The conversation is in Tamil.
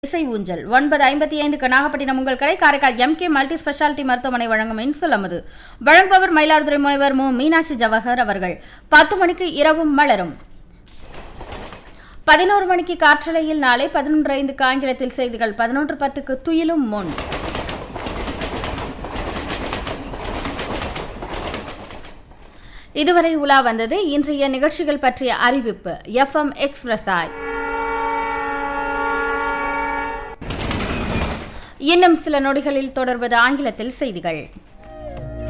இசை ஊஞ்சல் ஒன்பது ஐம்பத்தி ஐந்துக்கு நாகப்பட்டினம் உங்கள் கடை காரைக்கால் எம்கே மல்டி ஸ்பெஷாலிட்டி மருத்துவமனை வழங்கும் இன்சுல் அமுது வழங்குபவர் மயிலாடுதுறை முனைவர் மு மீனாட்சி ஜவஹர் அவர்கள் பத்து மணிக்கு இரவும் மலரும் பதினோரு மணிக்கு காற்றலையில் நாளை பதினொன்று ஐந்துக்கு ஆங்கிலத்தில் செய்திகள் பதினொன்று பத்துக்கு துயிலும் முன் இதுவரை உலா வந்தது இன்றைய நிகழ்ச்சிகள் பற்றிய அறிவிப்பு எஃப்எம் எக்ஸ்பிரஸாய் இன்னும் சில நொடிகளில் தொடர்வது ஆங்கிலத்தில் செய்திகள்